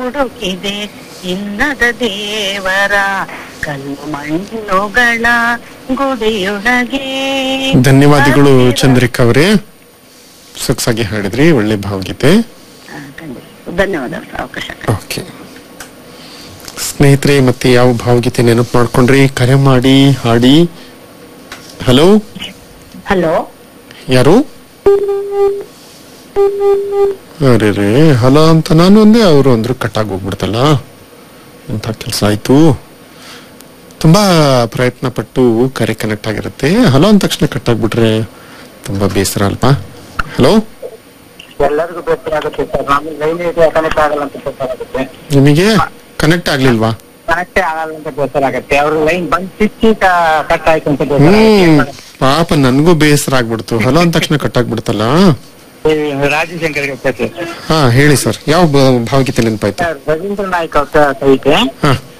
ಹುಡುಕಿದೆ ಇನ್ನದ ದೇವರ ಕಲ್ಲು ಮಣ್ಣುಗಳ ಗುಡಿಯೊಳಗೆ ಧನ್ಯವಾದಗಳು ಚಂದ್ರಿಕಾ ಅವರೇ ಸೊಗಸಾಗಿ ಹಾಡಿದ್ರಿ ಒಳ್ಳೆ ಭಾವಗೀತೆ ಆ, ಖಂಡಿತ. ಧನ್ಯವಾದ ಅವಕಾಶ ಓಕೆ ಸ್ನೇಹಿತರೆ ಮತ್ತೆ ಯಾವ ಭಾವಗೀತೆ ನೆನಪು ಮಾಡ್ಕೊಂಡ್ರಿ ಕರೆ ಮಾಡಿ ಹಾಡಿ ಹಲೋ ಹಲೋ ಯಾರು ಅರೆ ರೇ ಹಲೋ ಅಂತ ನಾನು ಅಂದೆ ಅವರು ಅಂದ್ರು ಕಟ್ಟಾಗಿ ಹೋಗ್ಬಿಡ್ತಲ್ಲ ಎಂಥ ಕೆಲಸ ಆಯ್ತು ತುಂಬಾ ಪ್ರಯತ್ನ ಪಟ್ಟು ಕರೆ ಕನೆಕ್ಟ್ ಆಗಿರುತ್ತೆ ಹಲೋ ಅಂದ ತಕ್ಷಣ ಕಟ್ ಆಗ್ಬಿಟ್ರೆ ತುಂಬಾ ಬೇಸರ ಅಲ್ವಾ ಹಲೋ ಎಲ್ಲರಿಗೂ ಬೇಸರ ಆಗುತ್ತೆ ಸರ್ ನಮಗೆ ಲೈನ್ ಇದೆ ಕನೆಕ್ಟ್ ಆಗಲ್ಲ ಅಂತ ಬೇಸರ ಆಗುತ್ತೆ ನಿಮಗೆ ಕನೆಕ್ಟ್ ಆಗ್ಲಿಲ್ವಾ ಕನೆಕ್ಟೇ ಆಗಲ್ಲ ಅಂತ ಬೇಸರ ಆಗುತ್ತೆ ಅವ್ರ ಲೈನ್ ಬಂದ್ ಸಿಕ್ಕಿ ಕಟ್ ಆಯ್ತು ಅಂತ ಬೇಸರ ಹ್ಮ್ ಆಗುತ್ತೆ ಪಾಪ ನನ್ಗೂ ಬೇಸರ ಆಗ್ಬಿಡ್ತು ಹಲೋ ಅಂದ ತಕ್ಷಣ ಕಟ್ ಆಗ್ಬಿಡ್ತಲ್ಲ ಈ ರಾಜಶಂಕರ್ ಗೊತ್ತೈತೆ ಹಾ ಹೇಳಿ ಸರ್ ಯಾವ ಭ- ಭಾವಗೀತೆ ನೆನಪಾಯ್ತು ಸರ್ ರವೀಂದ್ರ ನಾಯ್ಕ ಅವ್ರ ಕವಿತೆ ಹಾ